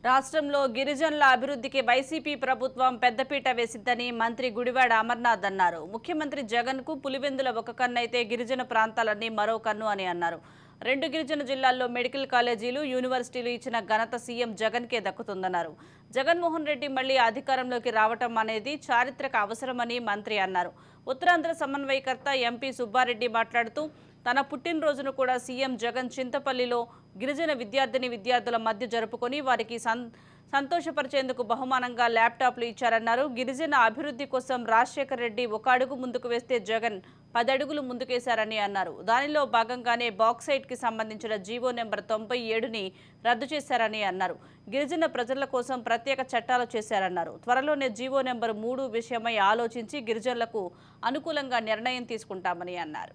రాష్ట్రంలో గిరిజనుల అభివృద్ధికి వైసీపీ ప్రభుత్వం పెద్దపీట వేసిద్దని మంత్రి గుడివాడ అమర్నాథ్ అన్నారు ముఖ్యమంత్రి జగన్ కు పులివెందుల ఒక కన్ను అయితే గిరిజన ప్రాంతాలన్నీ మరో కన్ను అని అన్నారు రెండు గిరిజన జిల్లాల్లో మెడికల్ కాలేజీలు యూనివర్సిటీలు ఇచ్చిన ఘనత సీఎం జగన్కే దక్కుతుందన్నారు జగన్మోహన్ రెడ్డి మళ్లీ అధికారంలోకి రావటం అనేది చారిత్రక అవసరమని మంత్రి అన్నారు ఉత్తరాంధ్ర సమన్వయకర్త ఎంపీ సుబ్బారెడ్డి మాట్లాడుతూ తన పుట్టినరోజును కూడా సీఎం జగన్ చింతపల్లిలో గిరిజన విద్యార్థిని విద్యార్థుల మధ్య జరుపుకొని వారికి సం సంతోషపరిచేందుకు బహుమానంగా ల్యాప్టాప్లు ఇచ్చారన్నారు గిరిజన అభివృద్ధి కోసం రాజశేఖర రెడ్డి ఒక అడుగు ముందుకు వేస్తే జగన్ పది అడుగులు ముందుకేశారని అన్నారు దానిలో భాగంగానే బాక్సైట్కి సంబంధించిన జీవో నెంబర్ తొంభై ఏడుని రద్దు చేశారని అన్నారు గిరిజన ప్రజల కోసం ప్రత్యేక చట్టాలు చేశారన్నారు త్వరలోనే జీవో నెంబర్ మూడు విషయమై ఆలోచించి గిరిజనులకు అనుకూలంగా నిర్ణయం తీసుకుంటామని అన్నారు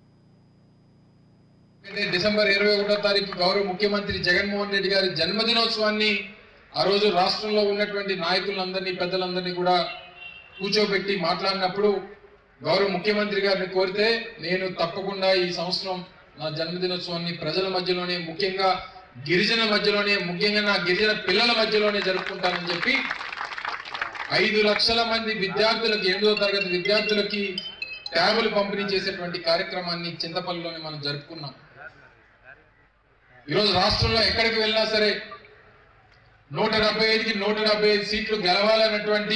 అయితే డిసెంబర్ ఇరవై ఒకటో తారీఖు గౌరవ ముఖ్యమంత్రి జగన్మోహన్ రెడ్డి గారి జన్మదినోత్సవాన్ని ఆ రోజు రాష్ట్రంలో ఉన్నటువంటి నాయకులందరినీ పెద్దలందరినీ కూడా కూర్చోబెట్టి మాట్లాడినప్పుడు గౌరవ ముఖ్యమంత్రి గారిని కోరితే నేను తప్పకుండా ఈ సంవత్సరం నా జన్మదినోత్సవాన్ని ప్రజల మధ్యలోనే ముఖ్యంగా గిరిజన మధ్యలోనే ముఖ్యంగా నా గిరిజన పిల్లల మధ్యలోనే జరుపుకుంటానని చెప్పి ఐదు లక్షల మంది విద్యార్థులకు ఎనిమిదో తరగతి విద్యార్థులకి ట్యాబులు పంపిణీ చేసేటువంటి కార్యక్రమాన్ని చింతపల్లిలోనే మనం జరుపుకున్నాం ఈరోజు రాష్ట్రంలో ఎక్కడికి వెళ్ళినా సరే నూట డెబ్బై ఐదుకి నూట డెబ్బై ఐదు సీట్లు గెలవాలన్నటువంటి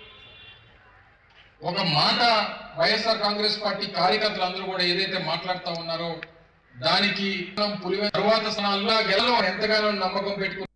ఒక మాట వైఎస్ఆర్ కాంగ్రెస్ పార్టీ కార్యకర్తలు అందరూ కూడా ఏదైతే మాట్లాడుతూ ఉన్నారో దానికి మనం పులివె తరువాత స్థానాల్లో గెలవం ఎంతగానో నమ్మకం పెట్టుకుని